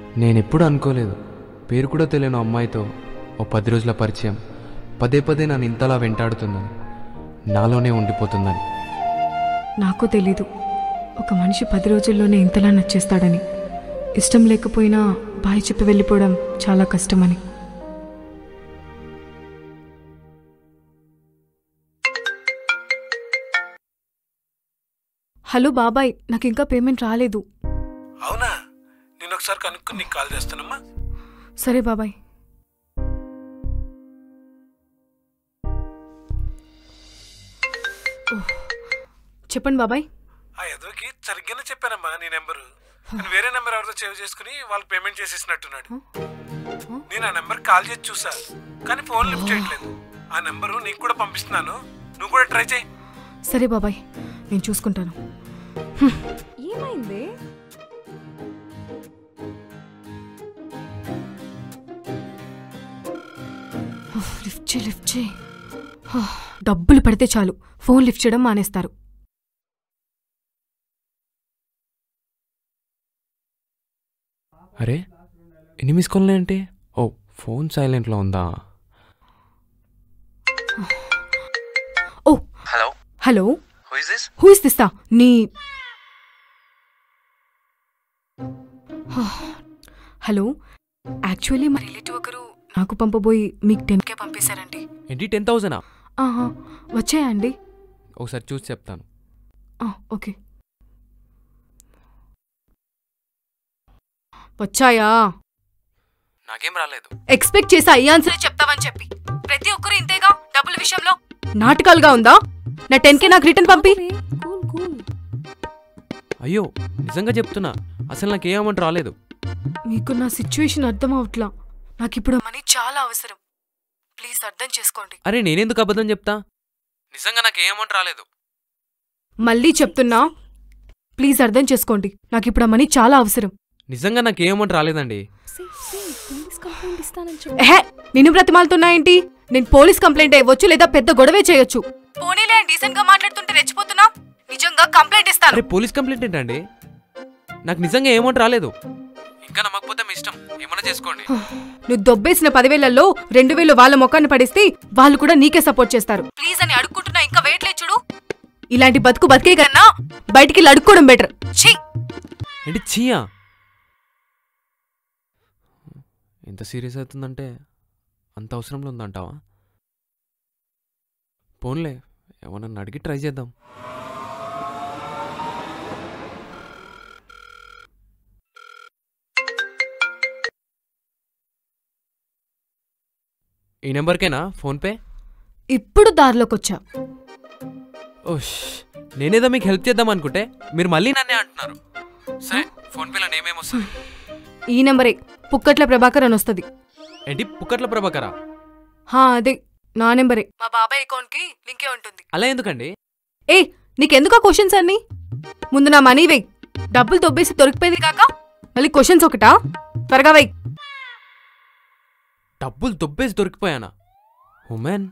నేనెప్పుడు అనుకోలేదు పేరు కూడా తెలియని అమ్మాయితో ఓ పది రోజుల పరిచయం పదే పదే నన్ను ఇంతలా వెంటాడుతుందని నాలోనే ఉండిపోతుందని నాకు తెలీదు ఒక మనిషి పది రోజుల్లోనే ఇంతలా నచ్చేస్తాడని ఇష్టం లేకపోయినా బాయ్ చెప్పి వెళ్ళిపోవడం చాలా కష్టమని హలో బాబాయ్ నాకు ఇంకా పేమెంట్ రాలేదు అవునా నేను ఒకసారి కనుక్కొని నీకు కాల్ చేస్తానమ్మా సరే బాబాయ్ ఓహ్. చెప్పండి బాబాయ్ ఆ ఎదవకి సరిగ్గానే చెప్పానమ్మా నీ నెంబరు కానీ వేరే నెంబర్ ఎవరితో సేవ్ చేసుకుని వాళ్ళు పేమెంట్ చేసేసినట్టున్నాడు నేను ఆ నెంబర్ కాల్ చేసి చూసా కానీ ఫోన్ లిఫ్ట్ చేయట్లేదు ఆ నెంబరు నీకు కూడా పంపిస్తున్నాను నువ్వు కూడా ట్రై చేయి సరే బాబాయ్ నేను చూసుకుంటాను ఏమైంది ఓహ్, లిఫ్ట్ చేయి లిఫ్ట్ చేయి ఓహ్, డబ్బులు పడితే చాలు ఫోన్ లిఫ్ట్ చేయడం మానేస్తారు అరే ఎన్ని మిస్ కాల్ ఏంటి ఓ ఫోన్ సైలెంట్లో ఉందా ఓ hello hello who is this who is దిస్తా నీ హలో యాక్చువల్లీ మా రిలేటివ్ ఒకరు నాకు పంపబోయి మీకు టెన్ కే పంపేశారండి ఏంటి టెన్ థౌజండా ఆహా, వచ్చాయా అండి ఒకసారి చూసి చెప్తాను ఆ, ఓకే వచ్చాయా నాకేం రాలేదు ఎక్స్పెక్ట్ చేసా ఈ ఆన్సరే చెప్తావని చెప్పి ప్రతి ఒక్కరు ఇంతేగా డబ్బుల విషయంలో నాటకాలుగా ఉందా నా టెన్ కే నాకు రిటర్న్ పంపి కూల్ కూల్ అయ్యో నిజంగా చెప్తున్నా అసలు నాకు ఏ అమౌంట్ రాలేదు మీకు నా సిచ్యువేషన్ అర్థం అవట్లా నాకు ఇప్పుడు మనీ చాలా అవసరం ప్లీజ్ అర్థం చేసుకోండి అరే నేనెందుకు అబద్ధం చెప్తా నిజంగా నాకు ఏ అమౌంట్ రాలేదు మళ్ళీ చెప్తున్నా ప్లీజ్ అర్థం చేసుకోండి నాకు ఇప్పుడు ఆ మనీ చాలా అవసరం నిజంగా నాకు ఏ అమౌంట్ రాలేదండి సే సే పోలీస్ కంప్లైంట్ ఇస్తానని చెప్పు ఎహే నిన్ను బ్రతిమాలుతున్నాయేంటి నేను పోలీస్ కంప్లైంట్ ఇవ్వచ్చు లేదా పెద్ద గొడవే చేయొచ్చు పోనీలే డీసెంట్ గా మాట్లాడుతుంటే రెచ్చిపోతున్నా నిజంగా కంప్లైంట్ ఇస్తాను అరే పోలీస్ కంప్లైంట్ ఏంటండి నాకు నిజంగా ఏ అమౌంట్ రాలేదు ఇంకా నమ్మకపోతే మీ ఇష్టం ఏమన్నా చేసుకోండి నువ్వు దొబ్బేసిన పదివేలలో రెండు వేలు వాళ్ళ మొక్కాన్ని పడిస్తే వాళ్ళు కూడా నీకే సపోర్ట్ చేస్తారు ప్లీజ్ అని అడుక్కుంటున్నా ఇంకా వేయట్లేదు చూడు ఇలాంటి బతుకు బతికే కన్నా బయటికి వెళ్ళి అడుక్కోవడం బెటర్ ఛీ ఏంటి చీయా ఎంత సీరియస్ అవుతుందంటే అంత అవసరంలో ఉందంటావా పోన్లే ఎవరన్నా అడిగి ట్రై చేద్దాం ఈ నెంబర్కేనా ఫోన్పే ఇప్పుడు దారిలోకి వచ్చా ఓష్ నేనేదో మీకు హెల్ప్ చేద్దాం అనుకుంటే మీరు మళ్ళీ నన్నే అంటున్నారు సరే ఫోన్పేలో నేమేం వస్తుంది ఈ నెంబరే పుక్కట్ల ప్రభాకర్ అని వస్తుంది ఏంటి పుక్కట్ల ప్రభాకరా హా అదే నా నెంబరే మా బాబాయ్ అకౌంట్ కి లింకే ఉంటుంది అలా ఎందుకండి ఏ నీకెందుకు ఆ క్వశ్చన్స్ అన్ని ముందు నా మనీ వెయ్ డబ్బులు దొబ్బేసి దొరికిపోయింది కాక మళ్ళీ క్వశ్చన్స్ ఒకటా త్వరగా వెయ్ డబ్బులు దొబ్బేసి దొరికిపోయానా ఉమెన్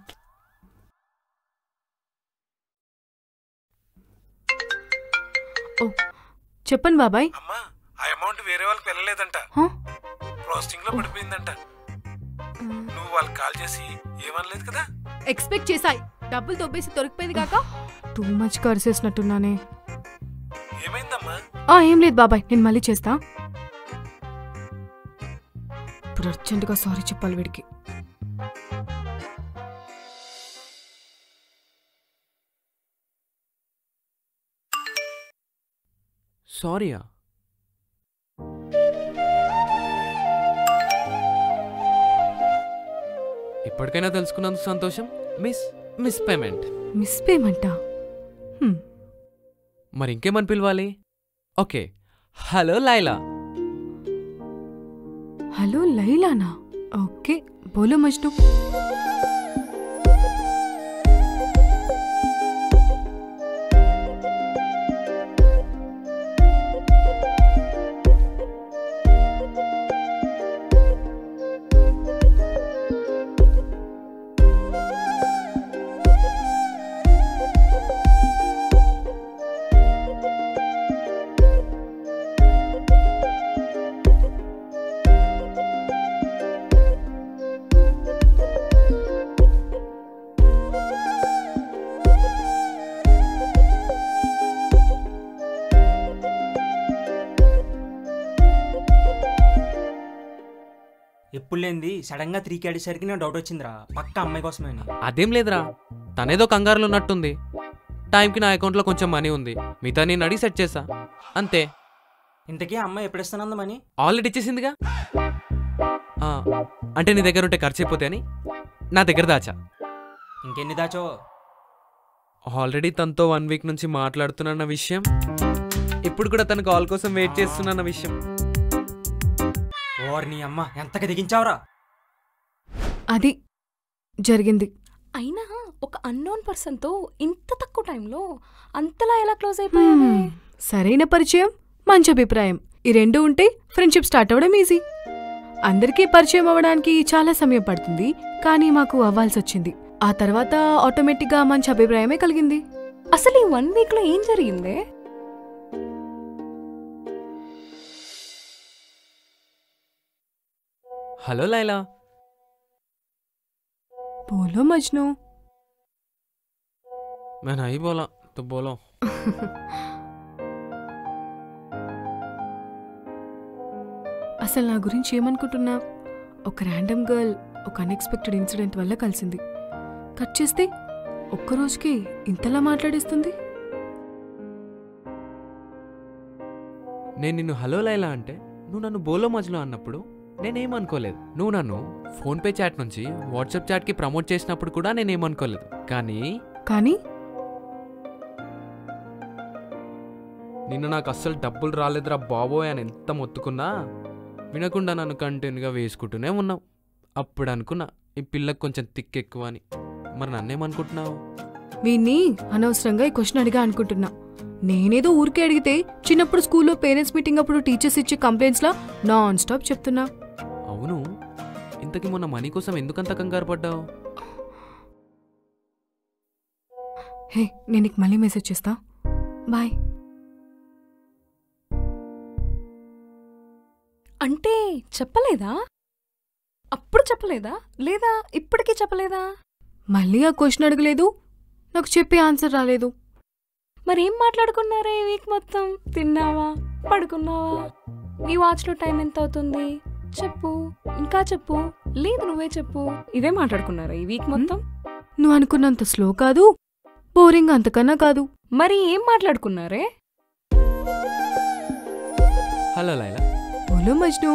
ఓ చెప్పండి బాబాయ్ అమ్మా ఆ అమౌంట్ వేరే వాళ్ళకి వెళ్ళలేదంట హ? ప్రాసెసింగ్ లో పడిపోయిందంట నువ్వు వాళ్ళకి కాల్ చేసి ఏమనలేదు కదా ఎక్స్పెక్ట్ చేసాయి డబ్బులు దొబ్బేసి దొరికిపోయింది కాక టూ మచ్ కరిసేసినట్టున్నానే ఏమైందమ్మా ఆ ఏం లేదు బాబాయ్ నేను మళ్ళీ చేస్తా ఇప్పుడు అర్జెంటుగా సారీ చెప్పాలి వీడికి సారీయా ఇప్పటికైనా తెలుసుకున్నందుకు సంతోషం miss miss payment miss payment మరి ఇంకేమని పిలవాలి ఓకే హలో లైలా హలో లైలానా ఓకే బోలో మజ్ను ఎప్పుడు లేనిది సడన్ గా త్రీ అడిసరికి నా డౌట్ వచ్చిందిరా పక్క అమ్మాయి కోసమే అని అదేం లేదురా తనేదో కంగారులో ఉన్నట్టుంది టైంకి నా అకౌంట్లో కొంచెం మనీ ఉంది మిగతా నేను అడిగి సెట్ చేసా అంతే ఇంతకీ ఆ అమ్మాయి ఎప్పుడు ఇస్తానందమని ఆల్రెడీ ఇచ్చేసిందిగా ఆ, అంటే నీ దగ్గర ఉంటే ఖర్చు అయిపోతే అని నా దగ్గర దాచా ఇంకెన్ని దాచో ఆల్రెడీ తనతో వన్ వీక్ నుంచి మాట్లాడుతున్న విషయం ఇప్పుడు కూడా తన కాల్ కోసం వెయిట్ చేస్తున్న విషయం ఓర్ నీ అమ్మ ఎంతగా దిగించావురా అది జరిగింది అయినా ఒక అన్నోన్ పర్సన్ తో ఇంత తక్కువ టైంలో అంతలా ఎలా క్లోజ్ అయిపోయావే హ్మ్, సరైన పరిచయం మంచి అభిప్రాయం ఈ రెండు ఉంటే ఫ్రెండ్షిప్ స్టార్ట్ అవ్వడం ఈజీ అందరికీ పరిచయం అవ్వడానికి చాలా సమయం పడుతుంది కానీ మాకు అవ్వాల్సి వచ్చింది ఆ తర్వాత ఆటోమేటిక్గా మంచి అభిప్రాయమే కలిగింది అసలు ఈ వన్ వీక్ లో ఏం జరిగిందే హలో లైలా బోలో మజ్ను मैं नहीं बोला तो बोलो అసలు నా గురించి ఏమనుకుంటున్నా ఒక ర్యాండమ్ గర్ల్ ఒక అన్ఎక్స్పెక్టెడ్ ఇన్సిడెంట్ వల్ల కలిసింది కట్ చేస్తే ఒక్క రోజుకి ఇంతలా మాట్లాడేస్తుంది నేను నిన్ను హలో లైలా అంటే నువ్వు నన్ను బోలో మధ్యలో అన్నప్పుడు నేనేమనుకోలేదు నువ్వు నన్ను ఫోన్పే చాట్ నుంచి వాట్సాప్ చాట్కి ప్రమోట్ చేసినప్పుడు కూడా నేనేమనుకోలేదు కానీ కానీ నిన్న నాకు అస్సలు డబ్బులు రాలేదురా బాబోయ్ అని ఎంత మొత్తుకున్నా వినకుండా నన్ను కంటిన్యూగా వేసుకుంటూనే ఉన్నావు అప్పుడు అనుకున్నా ఈ పిల్లకి కొంచెం తిక్కెక్కువ అని మరి నన్నేమనుకుంటున్నావు వీణ్ణి అనవసరంగా ఈ క్వశ్చన్ అడిగా అనుకుంటున్నా నేనేదో ఊరికే అడిగితే చిన్నప్పుడు స్కూల్లో పేరెంట్స్ మీటింగ్ అప్పుడు టీచర్స్ ఇచ్చే కంప్లైంట్స్ లా నాన్ స్టాప్ చెప్తున్నా అవును ఇంతకీ మొన్న మనీ కోసం ఎందుకంత కంగారు పడ్డావు హే నేను నీకు మళ్ళీ మెసేజ్ చేస్తా బాయ్ అంటే చెప్పలేదా అప్పుడు చెప్పలేదా లేదా ఇప్పటికీ చెప్పలేదా మళ్ళీ ఆ క్వశ్చన్ అడగలేదు నాకు చెప్పే ఆన్సర్ రాలేదు మరేం మాట్లాడుకున్నారే ఈ వీక్ మొత్తం తిన్నావా పడుకున్నావా నీ వాచ్లో టైం ఎంత అవుతుంది చెప్పు ఇంకా చెప్పు లేదు నువ్వే చెప్పు ఇదే మాట్లాడుకున్నారా ఈ వీక్ మొత్తం నువ్వు అనుకున్నంత స్లో కాదు బోరింగ్ అంతకన్నా కాదు మరి ఏం మాట్లాడుకున్నారే హలో లైలా బోలో మజ్ను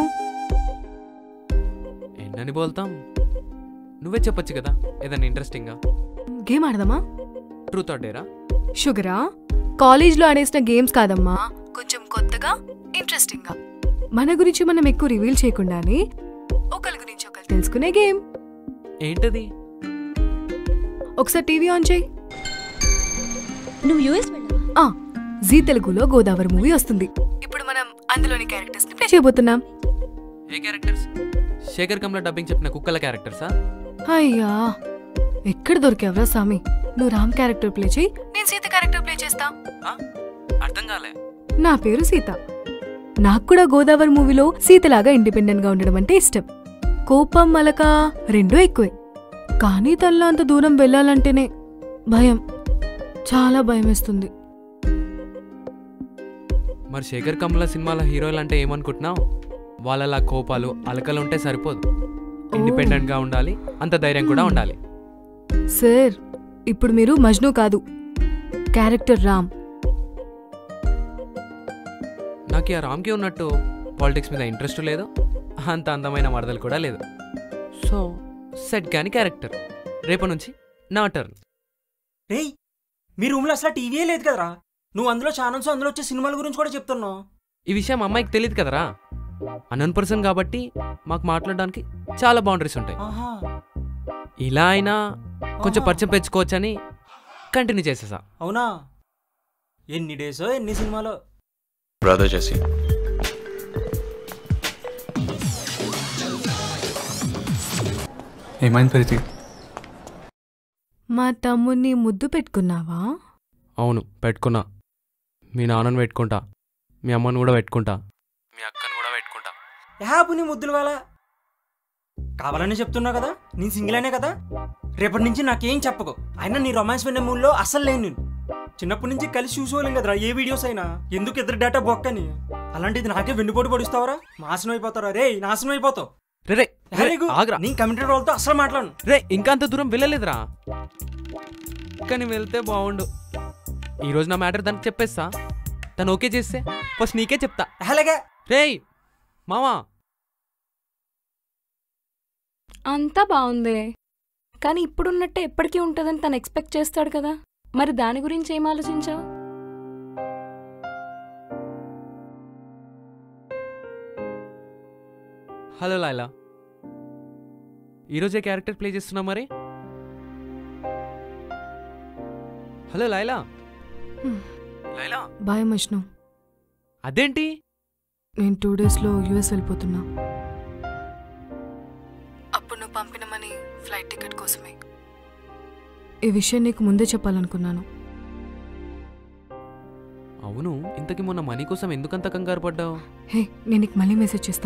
ఎన్నని బోల్తాం నువ్వే చెప్పొచ్చు కదా ఏదైనా ఇంట్రెస్టింగ్గా గేమ్ ఆడదామా ట్రూత్ ఆర్ డేరా షుగరా కాలేజ్లో ఆడేసిన గేమ్స్ కాదమ్మా కొంచెం కొత్తగా ఇంట్రెస్టింగ్ గా మన గురించి మనం ఎక్కువ రివీల్ చేయకుండానే ఒకరి గురించి ఒకరు తెలుసుకునే గేమ్ ఏంటది ఒకసారి టీవీ ఆన్ చేయి నువ్వు యూఎస్ వెళ్ళావా ఆ జీ తెలుగులో గోదావరి మూవీ వస్తుంది ఇప్పుడు మనం అందులోని క్యారెక్టర్స్ ని ప్లే చేయబోతున్నాం ఏ క్యారెక్టర్స్ శేఖర్ కమ్ల డబ్బింగ్ చెప్పిన కుక్కల క్యారెక్టర్సా అయ్యా ఎక్కడ దొరికావరా సామి నువ్వు రామ్ క్యారెక్టర్ ప్లే చేయి నేను సీత క్యారెక్టర్ ప్లే చేస్తా అర్థం కాలే నా పేరు సీత నాకు కూడా గోదావరి మూవీలో సీతలాగా ఇండిపెండెంట్ గా ఉండడం అంటే ఇష్టం కోపం మలక రెండూ ఎక్కువే కానీ తనలో అంత దూరం వెళ్ళాలంటేనే భయం చాలా భయం వేస్తుంది మరి శేఖర్ కమ్ల సినిమాల హీరోలు అంటే ఏమనుకుంటున్నావు వాళ్ళలా కోపాలు అలకలు ఉంటే సరిపోదు ఇండిపెండెంట్ గా ఉండాలి అంత ధైర్యం కూడా ఉండాలి సార్ ఇప్పుడు మీరు మజ్ను కాదు క్యారెక్టర్ రామ్ నాకు ఆ రామ్కి ఉన్నట్టు పాలిటిక్స్ మీద ఇంట్రెస్ట్ లేదు అంత అందమైన మరదలు కూడా లేదు సో సెట్ కాని క్యారెక్టర్ రేపు నుంచి నా టర్న్ రేయ్ మీ రూమ్లో అసలు టీవీయే లేదు కదరా నువ్వు అందులో ఛానల్స్ అందులో వచ్చే సినిమాల గురించి కూడా చెప్తున్నావు ఈ విషయం అమ్మాయికి తెలియదు కదరా అన్నోన్ పర్సన్ కాబట్టి మాకు మాట్లాడడానికి చాలా బౌండరీస్ ఉంటాయి ఆహా ఇలా అయినా కొంచెం ఆహా. పరిచయం పెంచుకోవచ్చని కంటిన్యూ చేసేసా అవునా ఎన్ని డేసో ఎన్ని సినిమాలో బ్రదర్ జెస్సీ ఏమైంది ప్రీతి మా తమ్ముణ్ణి ముద్దు పెట్టుకున్నావా అవును పెట్టుకున్నా మీ నాన్నను పెట్టుకుంటా మీ అమ్మని కూడా పెట్టుకుంటా మీ అక్కను కూడా పెట్టుకుంటా యాపు నీ ముద్దులు వాళ్ళ కావాలని చెప్తున్నా కదా నేను సింగిల్ అనే కదా రేపటి నుంచి నాకేం చెప్పకు అయినా నీ రొమాన్స్ వినే మూడ్లో అస్సలు లేను నేను చిన్నప్పటి నుంచి కలిసి చూసుకోలేం కదరా ఏ వీడియోస్ అయినా ఎందుకు ఇద్దరు డేటా బొక్కని అలాంటిది నాకే వెన్నుపోటు పడుస్తావరా నాశనం అయిపోతారా రే నాశనం అయిపోతావు రే రే, రే హారీగు, ఆగ్రా నేను కమిటెడ్ వాళ్ళతో అసలు మాట్లాడను రే ఇంకా అంత దూరం వెళ్ళలేదురా కానీ వెళ్తే బాగుండు ఈరోజు నా మ్యాటర్ దానికి చెప్పేస్తా తను ఓకే చేస్తే ఫస్ట్ నీకే చెప్తా అలాగే రేయ్ మావా అంతా బాగుందే కానీ ఇప్పుడున్నట్టే ఎప్పటికీ ఉంటుందని తను ఎక్స్పెక్ట్ చేస్తాడు కదా మరి దాని గురించి ఏం ఆలోచించావు హలో లైలా ఈరోజే క్యారెక్టర్ ప్లే చేస్తున్నా మరి హలో లైలా హ్మ్. లైలా బాయ్ మజ్ను అదేంటి నేను టూ డేస్లో యూఎస్ వెళ్ళిపోతున్నా అప్పుడు నువ్వు పంపిన మనీ ఫ్లైట్ టికెట్ కోసమే ఈ విషయం నీకు ముందే చెప్పాలనుకున్నాను అవును ఇంతకి మొన్న మనీ కోసం ఎందుకంత కంగారు పడ్డావు హే నేను నీకు మళ్ళీ మెసేజ్ చేస్తా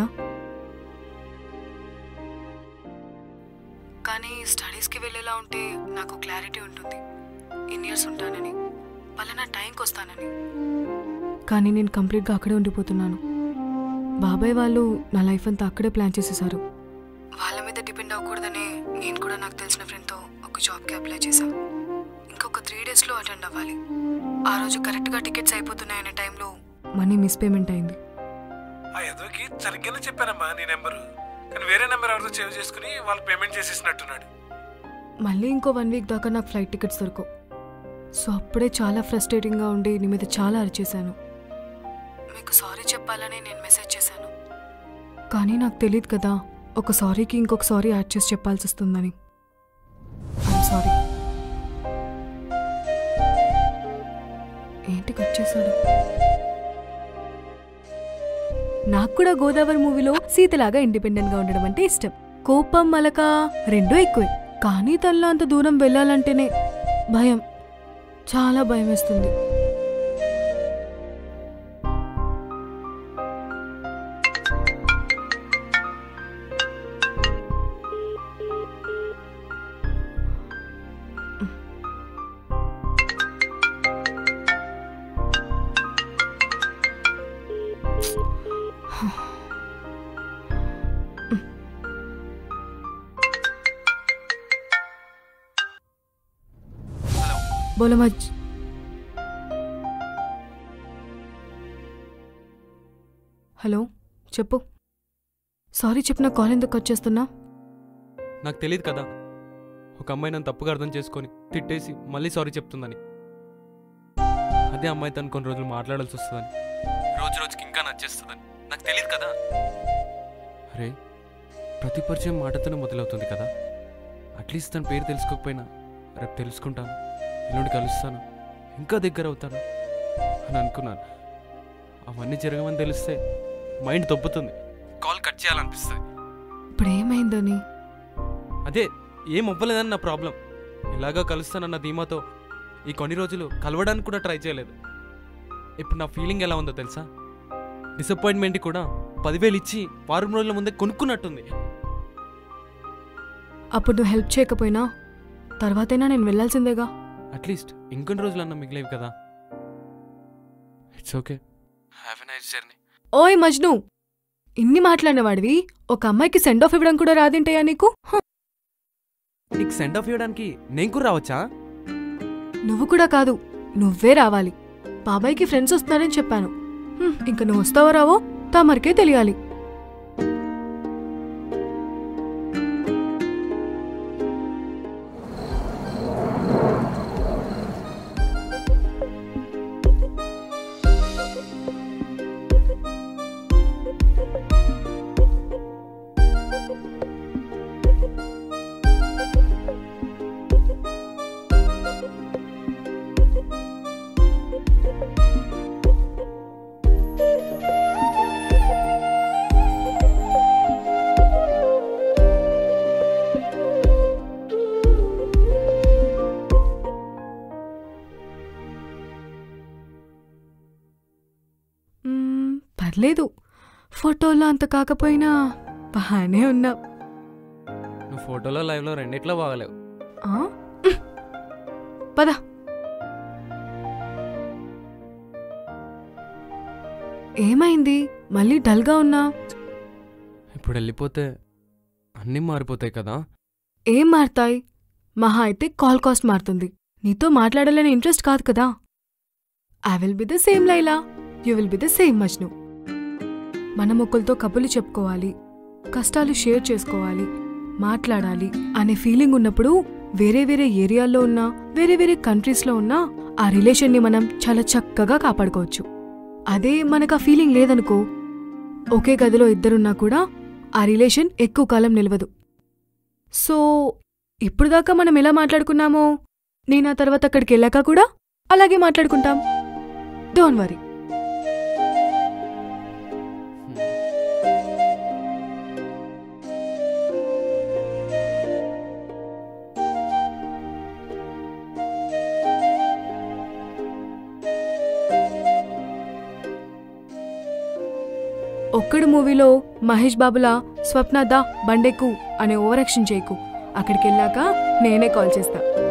కానీ స్టడీస్కి వెళ్ళేలా ఉంటే నాకు క్లారిటీ ఉంటుంది ఇన్ ఇయర్స్ ఉంటానని పలానా టైంకి వస్తానని కానీ నేను కంప్లీట్గా అక్కడే ఉండిపోతున్నాను బాబాయ్ వాళ్ళు నా లైఫ్ అంతా అక్కడే ప్లాన్ చేసేసారు వాళ్ళ మీద డిపెండ్ అవ్వకూడదనే నేను కూడా నాకు తెలిసిన ఫ్రెండ్తో ఒక జాబ్కి అప్లై చేశా ఇంకొక త్రీ డేస్లో అటెండ్ అవ్వాలి ఆ రోజు కరెక్ట్గా టికెట్స్ అయిపోతున్నాయనే టైంలో మనీ మిస్ పేమెంట్ అయింది ఆ ఎదోకి సరిగ్గానే చెప్పానమ్మా నీ నెంబరు కానీ వేరే నెంబర్ ఎవరితో సేవ్ చేసుకుని వాళ్ళు పేమెంట్ చేసేసినట్టున్నాడు మళ్ళీ ఇంకో వన్ వీక్ దాకా నాకు ఫ్లైట్ టికెట్స్ దొరకవు సో అప్పుడే చాలా ఫ్రస్ట్రేటింగ్గా ఉండి నీ మీద చాలా అరిచేశాను మీకు సారీ చెప్పాలని నేను మెసేజ్ చేశాను కానీ నాకు తెలియదు కదా ఒక సారీకి ఇంకొక సారీ యాడ్ చేసి చెప్పాల్సి వస్తుందని సారీ ఏంటి కట్ చేశాడు నాకు కూడా గోదావరి మూవీలో సీతలాగా ఇండిపెండెంట్ గా ఉండడం అంటే ఇష్టం కోపం మలక రెండూ ఎక్కువే కానీ తనలో అంత దూరం వెళ్ళాలంటేనే భయం చాలా భయం వేస్తుంది బోలో మజ్ హలో చెప్పు సారీ చెప్పిన కాల్ ఎందుకు కట్ చేస్తున్నా నాకు తెలియదు కదా ఒక అమ్మాయి నన్ను తప్పుగా అర్థం చేసుకొని తిట్టేసి మళ్ళీ సారీ చెప్తుందని అదే అమ్మాయి తను కొన్ని రోజులు మాట్లాడాల్సి వస్తుందని రోజు రోజుకి ఇంకా నచ్చేస్తుందని నాకు తెలియదు కదా అరే ప్రతి పరిచయం మాటతోనే మొదలవుతుంది కదా అట్లీస్ట్ తన పేరు తెలుసుకోకపోయినా రేపు తెలుసుకుంటాను ఎల్లుండి కలుస్తాను ఇంకా దగ్గర అవుతాను అని అనుకున్నాను అవన్నీ జరగమని తెలిస్తే మైండ్ దొబ్బుతుంది కాల్ కట్ చేయాలనిపిస్తుంది ఇప్పుడు ఏమైందని అదే ఏం అవ్వలేదని నా ప్రాబ్లం ఇలాగా కలుస్తానన్న ధీమాతో ఈ కొన్ని రోజులు కలవడానికి కూడా ట్రై చేయలేదు ఇప్పుడు నా ఫీలింగ్ ఎలా ఉందో తెలుసా డిసప్పాయింట్మెంట్ కూడా పదివేలు ఇచ్చి వారం రోజుల ముందే కొనుక్కున్నట్టుంది అప్పుడు నువ్వు హెల్ప్ చేయకపోయినా తర్వాతైనా నేను వెళ్ళాల్సిందేగా అట్లీస్ట్ ఇంకొన్ని రోజులన్నా మిగిలేవి కదా it's okay have a nice journey ఓయ్ మజ్ను ఇన్ని మాట్లాడినవాడివి ఒక అమ్మాయికి సెండ్ ఆఫ్ ఇవ్వడం కూడా రాదింటయా నీకు హ, నీకు సెండ్ ఆఫ్ ఇవ్వడానికి నేను కూడా రావచ్చా నువ్వు కూడా కాదు నువ్వే రావాలి బాబాయ్కి ఫ్రెండ్స్ వస్తున్నారని చెప్పాను హ్మ్, ఇంక నువ్వు వస్తావో రావో తమరికే తెలియాలి మ్మ్, పర్లేదు ఫోటోలో అంత కాకపోయినా బాగానే ఉన్నావు నువ్వు ఫోటోలో లైవ్లో రెండిట్లో బాగలేవు ఆ? ఉహ్. పద ఏమైంది మళ్ళీ డల్గా ఉన్నా ఇప్పుడు వెళ్ళిపోతే అన్నీ మారిపోతాయి కదా ఏం మారతాయి మహా అయితే కాల్ కాస్ట్ మారుతుంది నీతో మాట్లాడాలనే ఇంట్రెస్ట్ కాదు కదా I will be the same Laila you will be the same Majnu మనం ఒకరితో కబుర్లు చెప్పుకోవాలి కష్టాలు షేర్ చేసుకోవాలి మాట్లాడాలి అనే ఫీలింగ్ ఉన్నప్పుడు వేరే వేరే ఏరియాల్లో ఉన్నా వేరే వేరే కంట్రీస్లో ఉన్నా ఆ రిలేషన్ని మనం చాలా చక్కగా కాపాడుకోవచ్చు అదే మనకు ఆ ఫీలింగ్ లేదనుకో ఒకే గదిలో ఇద్దరున్నా కూడా ఆ రిలేషన్ ఎక్కువ కాలం నిలవదు సో ఇప్పుడు దాకా మనం ఎలా మాట్లాడుకున్నామో నేను ఆ తర్వాత అక్కడికి వెళ్ళాక కూడా అలాగే మాట్లాడుకుంటాం డోంట్ వరీ ఒక్కడు మూవీలో మహేష్ బాబులా స్వప్న దా బండెక్కు అనే ఓవర్ యాక్షన్ చేయకు అక్కడికి వెళ్ళాక నేనే కాల్ చేస్తా